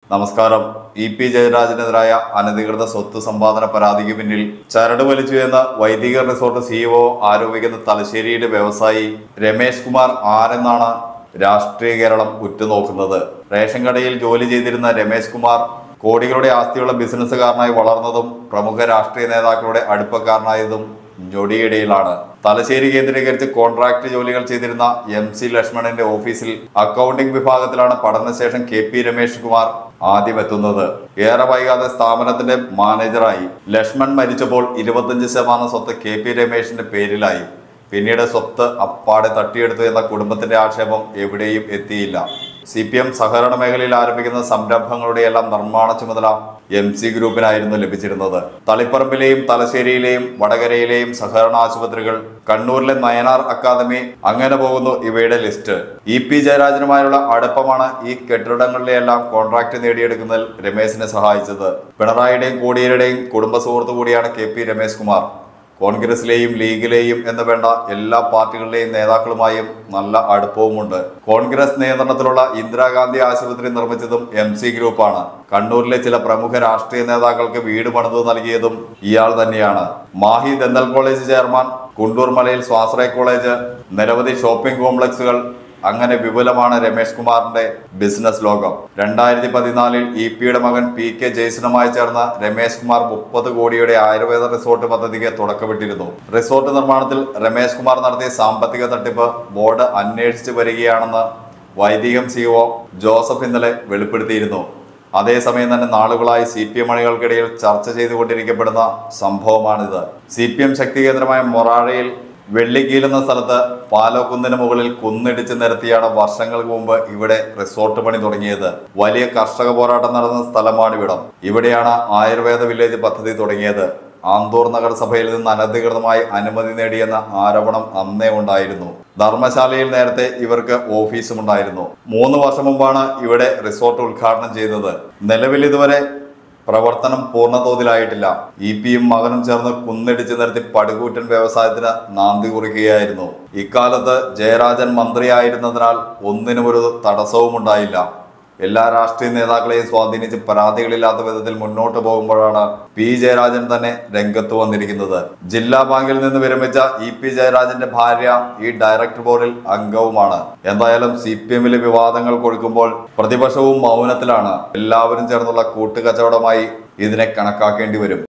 നമസ്കാരം E P ജയരാജനെതിരായ അനധികൃത സ്വത്ത് സമ്പാദന പരാതിക്ക് പിന്നിൽ ചരട് വലിച്ചു എന്ന വൈദിക റിസോർട്ട് സിഇഒ ആരോപിക്കുന്ന തലശ്ശേരിയുടെ വ്യവസായി രമേശ് കുമാർ ആരെന്നാണ് രാഷ്ട്രീയ കേരളം ഉറ്റുനോക്കുന്നത് റേഷൻ കടയിൽ ജോലി ചെയ്തിരുന്ന രമേശ് കുമാർ കോടികളുടെ ആസ്തിയുള്ള ബിസിനസ്സുകാരനായി വളർന്നതും പ്രമുഖ രാഷ്ട്രീയ നേതാക്കളുടെ അടുപ്പക്കാരനായതും ഞൊടിയിടയിലാണ് തലശ്ശേരി കേന്ദ്രീകരിച്ച് കോൺട്രാക്ട് ജോലികൾ ചെയ്തിരുന്ന എം സി ലക്ഷ്മണന്റെ ഓഫീസിൽ അക്കൗണ്ടിംഗ് വിഭാഗത്തിലാണ് പഠനശേഷം കെ പി രമേഷ് കുമാർ ആദ്യം എത്തുന്നത് ഏറെ വൈകാതെ സ്ഥാപനത്തിന്റെ മാനേജറായി ലക്ഷ്മൺ മരിച്ചപ്പോൾ ഇരുപത്തഞ്ച് ശതമാനം സ്വത്ത് കെ പി രമേഷിന്റെ പേരിലായി പിന്നീട് സ്വത്ത് അപ്പാടെ തട്ടിയെടുത്തു എന്ന കുടുംബത്തിന്റെ ആക്ഷേപം എവിടെയും എത്തിയില്ല സി പി എം സഹകരണ മേഖലയിൽ ആരംഭിക്കുന്ന സംരംഭങ്ങളുടെയെല്ലാം നിർമ്മാണ ചുമതല എം സി ഗ്രൂപ്പിനായിരുന്നു ലഭിച്ചിരുന്നത് തളിപ്പറമ്പിലെയും തലശ്ശേരിയിലെയും വടകരയിലെയും സഹകരണ ആശുപത്രികൾ കണ്ണൂരിലെ നയനാർ അക്കാദമി അങ്ങനെ പോകുന്നു ഇവയുടെ ലിസ്റ്റ് ഇ പി ജയരാജനുമായുള്ള അടുപ്പമാണ് ഈ കെട്ടിടങ്ങളിലെല്ലാം കോൺട്രാക്ട് നേടിയെടുക്കുന്നതിൽ രമേശിനെ സഹായിച്ചത് പിണറായിയുടെയും കോടിയേരുടെയും കുടുംബ സുഹൃത്തു കൂടിയാണ് കെ പി രമേശ് കുമാർ കോൺഗ്രസിലെയും ലീഗിലെയും എന്ന് വേണ്ട എല്ലാ പാർട്ടികളിലെയും നേതാക്കളുമായും നല്ല അടുപ്പവുമുണ്ട് കോൺഗ്രസ് നിയന്ത്രണത്തിലുള്ള ഇന്ദിരാഗാന്ധി ആശുപത്രി നിർമ്മിച്ചതും എം സി ഗ്രൂപ്പാണ് കണ്ണൂരിലെ ചില പ്രമുഖ രാഷ്ട്രീയ നേതാക്കൾക്ക് വീട് പണിത് നൽകിയതും ഇയാൾ തന്നെയാണ് Mahe dental college chairman Kundoor മലയിൽ സ്വാശ്രയ കോളേജ് നിരവധി ഷോപ്പിംഗ് കോംപ്ലക്സുകൾ അങ്ങനെ വിപുലമാണ് രമേഷ് കുമാറിന്റെ ബിസിനസ് ലോകം രണ്ടായിരത്തി പതിനാലിൽ ഇ പിയുടെ മകൻ പി കെ ജയ്സണുമായി ചേർന്ന രമേഷ് കുമാർ മുപ്പത് കോടിയുടെ ആയുർവേദ റിസോർട്ട് പദ്ധതിക്ക് തുടക്കമിട്ടിരുന്നു റിസോർട്ട് നിർമ്മാണത്തിൽ രമേഷ് കുമാർ നടത്തിയ സാമ്പത്തിക തട്ടിപ്പ് ബോർഡ് അന്വേഷിച്ചു വരികയാണെന്ന് വൈദികം സിഒ ജോസഫ് ഇന്നലെ വെളിപ്പെടുത്തിയിരുന്നു അതേസമയം തന്നെ നാളുകളായി സി പി എം അണികൾക്കിടയിൽ ചർച്ച ചെയ്തുകൊണ്ടിരിക്കപ്പെടുന്ന സംഭവമാണിത് സി പി എം ശക്തി കേന്ദ്രമായ മൊറാഴയിൽ വെള്ളിക്കീൽ എന്ന സ്ഥലത്ത് പാലോക്കുന്നിന് മുകളിൽ കുന്നിടിച്ച് നിരത്തിയാണ് വർഷങ്ങൾക്ക് മുമ്പ് ഇവിടെ റിസോർട്ട് പണി തുടങ്ങിയത് വലിയ കർഷക പോരാട്ടം നടന്ന സ്ഥലമാണിവിടം ഇവിടെയാണ് ആയുർവേദ വില്ലേജ് പദ്ധതി തുടങ്ങിയത് ആന്തൂർ നഗരസഭയിൽ നിന്ന് അനധികൃതമായി അനുമതി നേടിയെന്ന ആരോപണം അന്നേ ഉണ്ടായിരുന്നു ധർമ്മശാലയിൽ നേരത്തെ ഇവർക്ക് ഓഫീസും ഉണ്ടായിരുന്നു മൂന്ന് വർഷം മുമ്പാണ് ഇവിടെ റിസോർട്ട് ഉദ്ഘാടനം ചെയ്തത് നിലവിൽ ഇതുവരെ പ്രവർത്തനം പൂർണ്ണതോതിലായിട്ടില്ല ഇ പിയും മകനും ചേർന്ന് കുന്നിടിച്ച് നിർത്തി പടുകൂറ്റൻ വ്യവസായത്തിന് നാന്തി കുറിക്കുകയായിരുന്നു ഇക്കാലത്ത് ജയരാജൻ മന്ത്രിയായിരുന്നതിനാൽ ഒന്നിനും ഒരു തടസ്സവും ഉണ്ടായില്ല എല്ലാ രാഷ്ട്രീയ നേതാക്കളെയും സ്വാധീനിച്ച് പരാതികളില്ലാത്ത വിധത്തിൽ മുന്നോട്ട് പോകുമ്പോഴാണ് പി ജയരാജൻ തന്നെ രംഗത്ത് വന്നിരിക്കുന്നത് ജില്ലാ ബാങ്കിൽ നിന്ന് വിരമിച്ച ഇ പി ജയരാജന്റെ ഭാര്യ ഈ ഡയറക്ടർ ബോർഡിൽ അംഗവുമാണ് എന്തായാലും സി പി എമ്മിലെ വിവാദങ്ങൾ കൊടുക്കുമ്പോൾ പ്രതിപക്ഷവും മൗനത്തിലാണ് എല്ലാവരും ചേർന്നുള്ള കൂട്ടുകച്ചവടമായി ഇതിനെ കണക്കാക്കേണ്ടി വരും